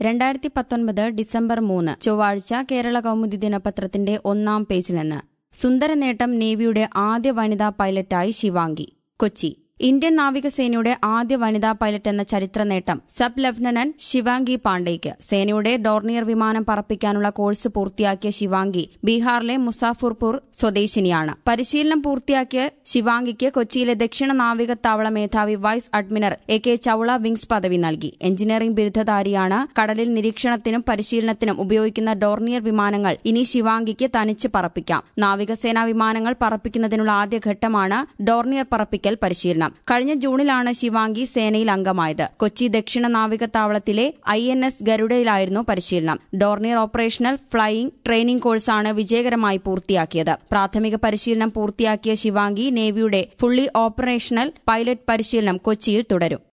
രണ്ടായിരത്തി പത്തൊൻപത് ഡിസംബർ മൂന്ന് ചൊവ്വാഴ്ച കേരള കൗമുദി ദിനപത്രത്തിന്റെ ഒന്നാം പേജിൽ നിന്ന് സുന്ദര നേട്ടം നേവിയുടെ ആദ്യ വനിതാ പൈലറ്റായി ശിവാംഗി കൊച്ചി ഇന്ത്യൻ നാവികസേനയുടെ ആദ്യ വനിതാ പൈലറ്റ് എന്ന ചരിത്ര നേട്ടം സബ് ലഫ്റ്റനന്റ് ശിവാംഗി പാണ്ഡെയ്ക്ക് സേനയുടെ ഡോർണിയർ വിമാനം പറപ്പിക്കാനുള്ള കോഴ്സ് പൂർത്തിയാക്കിയ ശിവാംഗി ബീഹാറിലെ മുസാഫർപൂർ സ്വദേശിനിയാണ് പരിശീലനം പൂർത്തിയാക്കിയ ശിവാംഗിക്ക് കൊച്ചിയിലെ ദക്ഷിണ നാവികത്താവള മേധാവി vice admiral A K Chawla wings പദവി നൽകി എഞ്ചിനീയറിംഗ് ബിരുദധാരിയാണ് കടലിൽ നിരീക്ഷണത്തിനും പരിശീലനത്തിനും ഉപയോഗിക്കുന്ന ഡോർണിയർ വിമാനങ്ങൾ ഇനി ശിവാംഗിക്ക് തനിച്ച് പറപ്പിക്കാം നാവികസേനാ വിമാനങ്ങൾ പറപ്പിക്കുന്നതിനുള്ള ആദ്യഘട്ടമാണ് ഡോർണിയർ പറപ്പിക്കൽ പരിശീലനം കഴിഞ്ഞ ജൂണിലാണ് ശിവാംഗി സേനയിൽ അംഗമായത് കൊച്ചി ദക്ഷിണ നാവികത്താവളത്തിലെ ഐ എൻ എസ് ഗരുഡയിലായിരുന്നു പരിശീലനം ഡോർണിയർ ഓപ്പറേഷണൽ ഫ്ലൈയിംഗ് ട്രെയിനിംഗ് കോഴ്സാണ് വിജയകരമായി പൂർത്തിയാക്കിയത് പ്രാഥമിക പരിശീലനം പൂർത്തിയാക്കിയ ശിവാംഗി നേവിയുടെ ഫുള്ളി ഓപ്പറേഷണൽ പൈലറ്റ് പരിശീലനം കൊച്ചിയിൽ തുടരും